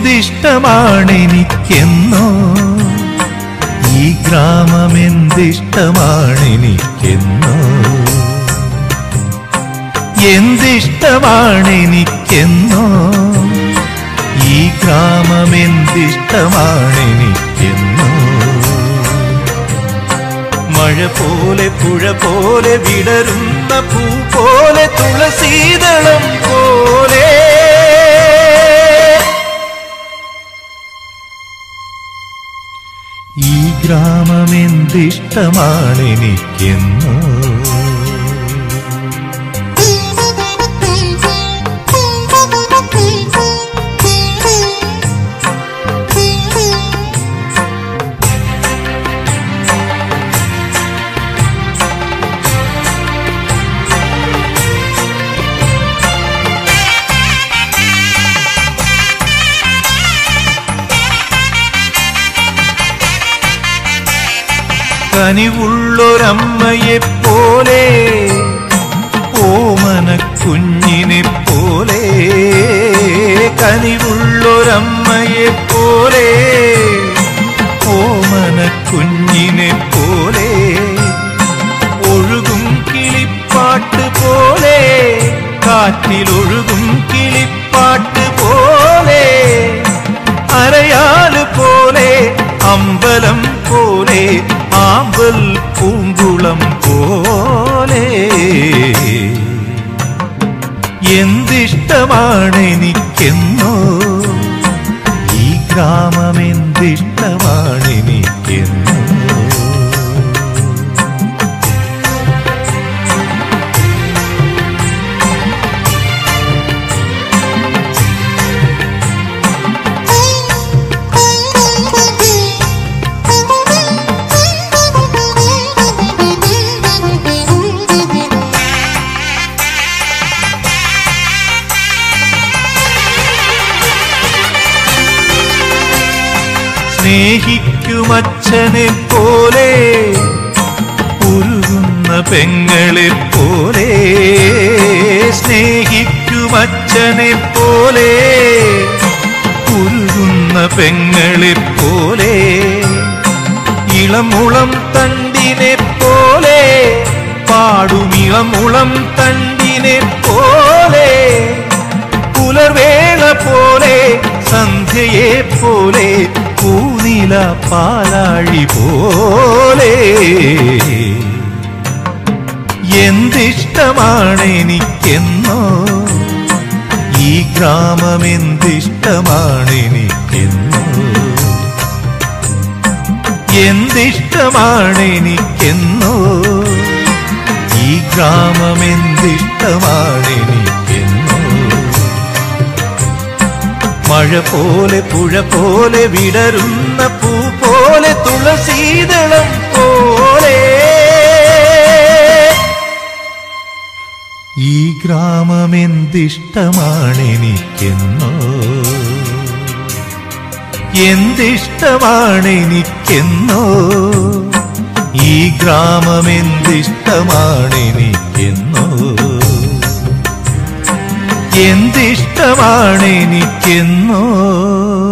എന്തിഷ്ടമാണെനിക്കെന്നോ ഈ ഗ്രാമം എന്തിഷ്ടമാണെനിക്കെന്നോ എന്തിഷ്ടമാണെനിക്കെന്നോ ഈ ഗ്രാമം എന്തിഷ്ടമാണെനിക്കെന്നോ മഴ പോലെ പുഴ പോലെ വിടരുന്ന പൂ പോലെ തുളസീതളം പോലെ ഈ ഗ്രാമം എന്തിഷ്ടമാണെനിക്കെന്നോ കനിവുള്ളൊരമ്മയെ പോലെ ഓമന കുഞ്ഞിനെ പോലെ കനിവുള്ളൊരമ്മയെ പോലെ ഓമന കുഞ്ഞിനെ പോലെ ഒഴുകും കിളിപ്പാട്ട് പോലെ കാറ്റിലൊഴുകും കിളിപ്പാട്ട് പോലെ അരയാല് പോലെ അമ്പലം പോലെ ആമ്പൽ പൂങ്കുളം പോലെ എന്തിഷ്ടമാണെനിക്കെന്നോ ഈ ഗ്രാമം എന്തിഷ്ടമാണെനിക്കെന്നോ സ്നേഹിക്കുമച്ഛനെ പോലെ ഉരുകുന്ന പെങ്ങളെ പോലെ സ്നേഹിക്കുമച്ഛനെ പോലെ ഉരുകുന്ന പെങ്ങളെ പോലെ ഇളമുളം തണ്ടിനെ പോലെ പാടുമിളമുളം തണ്ടിനെ പോലെ പുലർവേള പോലെ സന്ധ്യയെ പോലെ പൂനില പാലാഴി പോലെ എന്തിഷ്ടമാണെനിക്കെന്നോ ഈ ഗ്രാമം എന്തിഷ്ടമാണെനിക്കെന്നോ എന്തിഷ്ടമാണെനിക്കെന്നോ ഈ ഗ്രാമം എന്തിഷ്ടമാണെനിക്കെന്നോ മഴ പോലെ പുഴ പോലെ വിടരുന്ന പൂ പോലെ തുളസീതളം പോലെ ഈ ഗ്രാമം എന്തിഷ്ടമാണെനിക്കെന്നോ എന്തിഷ്ടമാണെനിക്കെന്നോ ഈ ഗ്രാമം എന്തിഷ്ടമാണെനിക്കെന്നോ എന്തിഷ്ടമാണെനിക്കെന്നോ